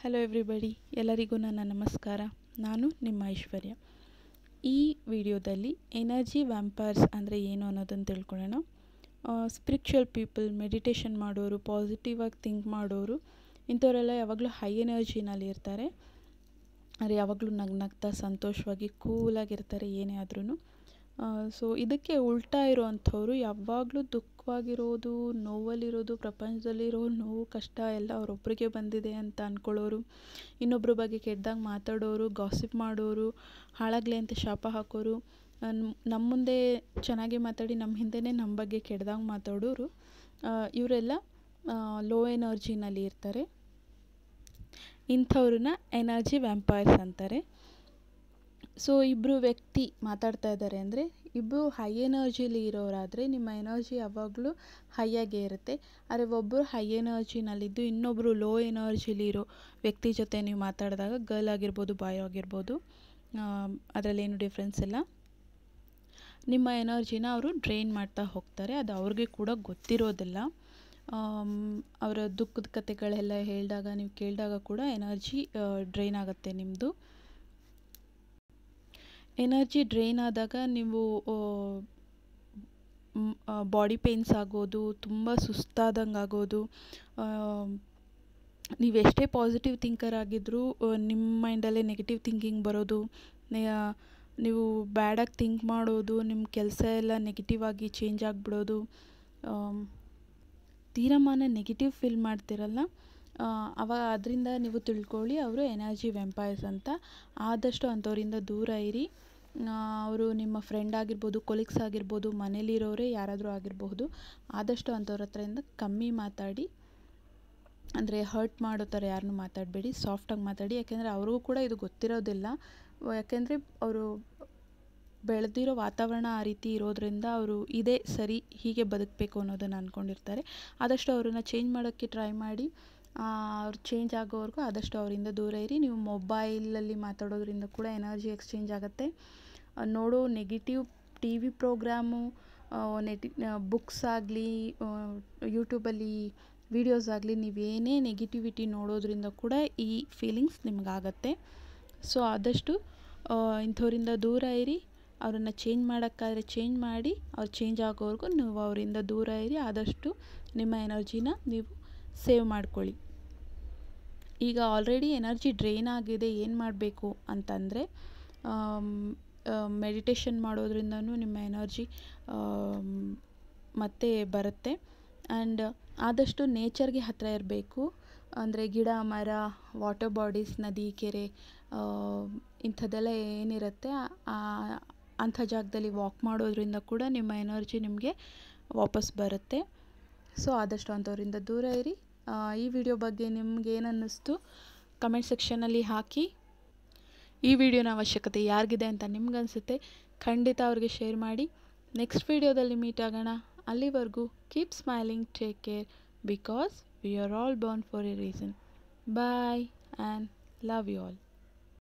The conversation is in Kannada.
ಹಲೋ ಎವ್ರಿಬಡಿ ಎಲ್ಲರಿಗೂ ನನ್ನ ನಮಸ್ಕಾರ ನಾನು ನಿಮ್ಮ ಐಶ್ವರ್ಯ ಈ ವಿಡಿಯೋದಲ್ಲಿ ಎನರ್ಜಿ ವ್ಯಾಂಪರ್ಸ್ ಅಂದರೆ ಏನು ಅನ್ನೋದನ್ನು ತಿಳ್ಕೊಳ್ಳೋಣ ಸ್ಪಿರಿಚುವಲ್ ಪೀಪಲ್ ಮೆಡಿಟೇಷನ್ ಮಾಡೋರು ಪಾಸಿಟಿವ್ ಆಗಿ ಥಿಂಕ್ ಮಾಡೋರು ಇಂಥವರೆಲ್ಲ ಯಾವಾಗಲೂ ಹೈ ಎನರ್ಜಿನಲ್ಲಿ ಇರ್ತಾರೆ ಅಂದರೆ ಯಾವಾಗಲೂ ನಗ್ನಗ್ತಾ ಸಂತೋಷವಾಗಿ ಕೂಲಾಗಿರ್ತಾರೆ ಏನೇ ಆದ್ರೂ ಸೊ ಇದಕ್ಕೆ ಉಲ್ಟಾ ಇರೋವಂಥವ್ರು ಯಾವಾಗಲೂ ದುಃಖವಾಗಿರೋದು ನೋವಲ್ಲಿರೋದು ಪ್ರಪಂಚದಲ್ಲಿರೋ ನೋವು ಕಷ್ಟ ಎಲ್ಲ ಅವರೊಬ್ಬರಿಗೆ ಬಂದಿದೆ ಅಂತ ಅಂದ್ಕೊಳ್ಳೋರು ಇನ್ನೊಬ್ಬರ ಬಗ್ಗೆ ಕೆಟ್ಟದಾಗಿ ಮಾತಾಡೋರು ಗಾಸಿಪ್ ಮಾಡೋರು ಹಾಳಾಗಲಿ ಅಂತ ಶಾಪ ಹಾಕೋರು ನಮ್ಮ ಮುಂದೆ ಚೆನ್ನಾಗಿ ಮಾತಾಡಿ ನಮ್ಮ ಹಿಂದೆನೇ ನಮ್ಮ ಬಗ್ಗೆ ಕೆಟ್ಟದಾಗಿ ಮಾತಾಡೋರು ಇವರೆಲ್ಲ ಲೋ ಎನರ್ಜಿನಲ್ಲಿ ಇರ್ತಾರೆ ಇಂಥವ್ರನ್ನ ಎನರ್ಜಿ ವ್ಯಾಂಪೈರ್ಸ್ ಅಂತಾರೆ ಸೊ ಇಬ್ಬರು ವ್ಯಕ್ತಿ ಮಾತಾಡ್ತಾ ಇದ್ದಾರೆ ಅಂದರೆ ಇಬ್ಬರು ಹೈ ಎನರ್ಜಿಲಿ ಇರೋರಾದರೆ ನಿಮ್ಮ ಎನರ್ಜಿ ಯಾವಾಗಲೂ ಹೈಯಾಗೇ ಇರುತ್ತೆ ಆದರೆ ಒಬ್ಬರು ಹೈ ಎನರ್ಜಿನಲ್ಲಿದ್ದು ಇನ್ನೊಬ್ಬರು ಲೋ ಎನರ್ಜಿಲಿ ಇರೋ ವ್ಯಕ್ತಿ ಜೊತೆ ನೀವು ಮಾತಾಡಿದಾಗ ಗರ್ಲ್ ಆಗಿರ್ಬೋದು ಬಾಯ್ ಆಗಿರ್ಬೋದು ಅದರಲ್ಲೇನು ಡಿಫ್ರೆನ್ಸ್ ಇಲ್ಲ ನಿಮ್ಮ ಎನರ್ಜಿನ ಅವರು ಡ್ರೈನ್ ಮಾಡ್ತಾ ಹೋಗ್ತಾರೆ ಅದು ಅವ್ರಿಗೆ ಕೂಡ ಗೊತ್ತಿರೋದಿಲ್ಲ ಅವರ ದುಃಖದ ಕತೆಗಳೆಲ್ಲ ಹೇಳಿದಾಗ ನೀವು ಕೇಳಿದಾಗ ಕೂಡ ಎನರ್ಜಿ ಡ್ರೈನ್ ಆಗುತ್ತೆ ನಿಮ್ಮದು ಎನರ್ಜಿ ಡ್ರೈನ್ ಆದಾಗ ನೀವು ಬಾಡಿ ಪೇಯ್ನ್ಸ್ ಆಗೋದು ತುಂಬ ಸುಸ್ತಾದಂಗೆ ಆಗೋದು ನೀವು ಎಷ್ಟೇ ಪಾಸಿಟಿವ್ ಥಿಂಕರ್ ಆಗಿದ್ದರೂ ನಿಮ್ಮ ಮೈಂಡಲ್ಲೇ ನೆಗೆಟಿವ್ ಥಿಂಕಿಂಗ್ ಬರೋದು ನೀವು ಬ್ಯಾಡಾಗಿ ಥಿಂಕ್ ಮಾಡೋದು ನಿಮ್ಮ ಕೆಲಸ ಎಲ್ಲ ನೆಗೆಟಿವ್ ಆಗಿ ಚೇಂಜ್ ಆಗಿಬಿಡೋದು ತೀರಮಾನ ನೆಗೆಟಿವ್ ಫೀಲ್ ಮಾಡ್ತಿರಲ್ಲ ಅವಾಗ ಅದರಿಂದ ನೀವು ತಿಳ್ಕೊಳ್ಳಿ ಅವರು ಎನರ್ಜಿ ವೆಂಪೈರ್ಸ್ ಅಂತ ಆದಷ್ಟು ಅಂಥವರಿಂದ ದೂರ ಇರಿ ಅವರು ನಿಮ್ಮ ಫ್ರೆಂಡ್ ಆಗಿರ್ಬೋದು ಕೊಲೀಗ್ಸ್ ಆಗಿರ್ಬೋದು ಮನೇಲಿರೋರೇ ಯಾರಾದರೂ ಆಗಿರಬಹುದು ಆದಷ್ಟು ಅಂಥವ್ರ ಹತ್ರದಿಂದ ಕಮ್ಮಿ ಮಾತಾಡಿ ಅಂದರೆ ಹರ್ಟ್ ಮಾಡೋ ಥರ ಯಾರನ್ನೂ ಮಾತಾಡಬೇಡಿ ಸಾಫ್ಟಾಗಿ ಮಾತಾಡಿ ಯಾಕೆಂದರೆ ಅವ್ರಿಗೂ ಕೂಡ ಇದು ಗೊತ್ತಿರೋದಿಲ್ಲ ಯಾಕೆಂದರೆ ಅವರು ಬೆಳೆದಿರೋ ವಾತಾವರಣ ಆ ರೀತಿ ಇರೋದ್ರಿಂದ ಅವರು ಇದೇ ಸರಿ ಹೀಗೆ ಬದುಕಬೇಕು ಅನ್ನೋದನ್ನು ಅಂದ್ಕೊಂಡಿರ್ತಾರೆ ಆದಷ್ಟು ಅವ್ರನ್ನ ಚೇಂಜ್ ಮಾಡೋಕ್ಕೆ ಟ್ರೈ ಮಾಡಿ ಅವ್ರು ಚೇಂಜ್ ಆಗೋವರೆಗೂ ಆದಷ್ಟು ಅವರಿಂದ ದೂರ ಇರಿ ನೀವು ಮೊಬೈಲಲ್ಲಿ ಮಾತಾಡೋದ್ರಿಂದ ಕೂಡ ಎನರ್ಜಿ ಎಕ್ಸ್ಚೇಂಜ್ ಆಗುತ್ತೆ ನೋಡೋ ನೆಗೆಟಿವ್ ಟಿ ವಿ ಪ್ರೋಗ್ರಾಮು ನೆಟಿ ಬುಕ್ಸ್ ಆಗಲಿ ಯೂಟ್ಯೂಬಲ್ಲಿ ವೀಡಿಯೋಸ್ ಆಗಲಿ ನೀವೇನೇ ನೆಗೆಟಿವಿಟಿ ನೋಡೋದ್ರಿಂದ ಕೂಡ ಈ ಫೀಲಿಂಗ್ಸ್ ನಿಮಗಾಗತ್ತೆ ಸೊ ಆದಷ್ಟು ಇಂಥವರಿಂದ ದೂರ ಇರಿ ಅವರನ್ನು ಚೇಂಜ್ ಮಾಡೋಕ್ಕಾದ್ರೆ ಚೇಂಜ್ ಮಾಡಿ ಅವ್ರು ಚೇಂಜ್ ಆಗೋವರೆಗೂ ನೀವು ಅವರಿಂದ ದೂರ ಇರಿ ಆದಷ್ಟು ನಿಮ್ಮ ಎನರ್ಜಿನ ನೀವು ಸೇವ್ ಮಾಡ್ಕೊಳ್ಳಿ ಈಗ ಆಲ್ರೆಡಿ ಎನರ್ಜಿ ಡ್ರೈನ್ ಆಗಿದೆ ಏನು ಮಾಡಬೇಕು ಅಂತಂದರೆ ಮೆಡಿಟೇಷನ್ ಮಾಡೋದ್ರಿಂದನೂ ನಿಮ್ಮ ಎನರ್ಜಿ ಮತ್ತೆ ಬರುತ್ತೆ ಆ್ಯಂಡ್ ಆದಷ್ಟು ನೇಚರ್ಗೆ ಹತ್ತಿರ ಇರಬೇಕು ಅಂದರೆ ಗಿಡ ಮರ ವಾಟರ್ ಬಾಡೀಸ್ ನದಿ ಕೆರೆ ಇಂಥದ್ದೆಲ್ಲ ಏನಿರುತ್ತೆ ಅಂಥ ಜಾಗದಲ್ಲಿ ವಾಕ್ ಮಾಡೋದ್ರಿಂದ ಕೂಡ ನಿಮ್ಮ ಎನರ್ಜಿ ನಿಮಗೆ ವಾಪಸ್ ಬರುತ್ತೆ ಸೊ ಆದಷ್ಟು ಅಂಥವರಿಂದ ದೂರ ಇರಿ ಈ ವಿಡಿಯೋ ಬಗ್ಗೆ ನಿಮ್ಗೆ ಏನು ಅನ್ನಿಸ್ತು ಕಮೆಂಟ್ ಸೆಕ್ಷನಲ್ಲಿ ಹಾಕಿ ಈ ವಿಡಿಯೋನ ಅವಶ್ಯಕತೆ ಯಾರಿಗಿದೆ ಅಂತ ನಿಮ್ಗನ್ಸುತ್ತೆ ಖಂಡಿತ ಅವ್ರಿಗೆ ಶೇರ್ ಮಾಡಿ ನೆಕ್ಸ್ಟ್ ವಿಡಿಯೋದಲ್ಲಿ ಮೀಟ್ ಆಗೋಣ ಅಲ್ಲಿವರೆಗೂ keep smiling take care because we are all born for a reason bye and love you all